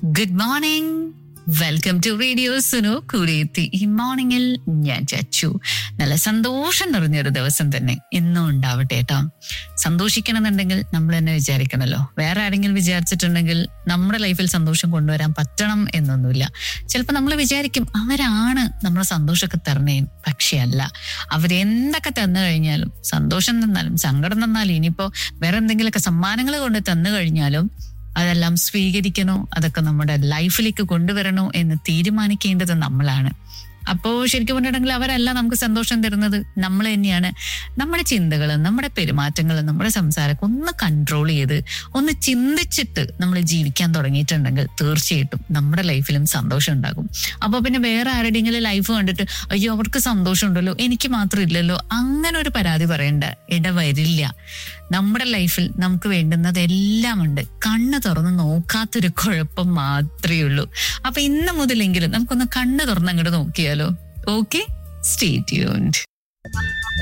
good morning welcome to radio Sunu കൂടെയെത്തി ഈ മോർണിംഗിൽ ഞാൻ ചച്ചു നല്ല സന്തോഷം നിറഞ്ഞൊരു ദിവസം തന്നെ ഇന്നും ഉണ്ടാവട്ടെ കേട്ടോ സന്തോഷിക്കണമെന്നുണ്ടെങ്കിൽ നമ്മൾ തന്നെ വിചാരിക്കണമല്ലോ വേറെ ആരെങ്കിലും വിചാരിച്ചിട്ടുണ്ടെങ്കിൽ നമ്മുടെ ലൈഫിൽ സന്തോഷം കൊണ്ടുവരാൻ പറ്റണം എന്നൊന്നുമില്ല ചിലപ്പോൾ നമ്മൾ വിചാരിക്കും അവരാണ് നമ്മളെ സന്തോഷമൊക്കെ തരണേ പക്ഷെ അല്ല അവരെന്തൊക്കെ തന്നു കഴിഞ്ഞാലും സന്തോഷം തന്നാലും സങ്കടം തന്നാലും ഇനിയിപ്പോ വേറെ എന്തെങ്കിലുമൊക്കെ സമ്മാനങ്ങൾ കൊണ്ട് തന്നു കഴിഞ്ഞാലും അതെല്ലാം സ്വീകരിക്കണോ അതൊക്കെ നമ്മുടെ ലൈഫിലേക്ക് കൊണ്ടുവരണോ എന്ന് തീരുമാനിക്കേണ്ടത് നമ്മളാണ് അപ്പോ ശരിക്കും പറഞ്ഞിട്ടുണ്ടെങ്കിൽ അവരല്ല നമുക്ക് സന്തോഷം തരുന്നത് നമ്മൾ തന്നെയാണ് നമ്മുടെ ചിന്തകളും നമ്മുടെ പെരുമാറ്റങ്ങളും നമ്മുടെ സംസാരമൊക്കെ ഒന്ന് കൺട്രോൾ ചെയ്ത് ഒന്ന് ചിന്തിച്ചിട്ട് നമ്മൾ ജീവിക്കാൻ തുടങ്ങിയിട്ടുണ്ടെങ്കിൽ തീർച്ചയായിട്ടും നമ്മുടെ ലൈഫിലും സന്തോഷം ഉണ്ടാകും അപ്പൊ പിന്നെ വേറെ ആരുടെയെങ്കിലും ലൈഫ് കണ്ടിട്ട് അയ്യോ അവർക്ക് സന്തോഷം ഉണ്ടല്ലോ എനിക്ക് മാത്രം ഇല്ലല്ലോ അങ്ങനെ ഒരു പരാതി പറയേണ്ട ഇടവരില്ല നമ്മുടെ ലൈഫിൽ നമുക്ക് വേണ്ടുന്നതെല്ലാം ഉണ്ട് കണ്ണ് തുറന്ന് നോക്കാത്തൊരു കുഴപ്പം മാത്രമേ ഉള്ളൂ അപ്പൊ ഇന്ന് മുതലെങ്കിലും നമുക്കൊന്ന് കണ്ണ് തുറന്ന് അങ്ങോട്ട് നോക്കിയാലോ ഓക്കെ സ്റ്റേ ട്യൂൺഡ്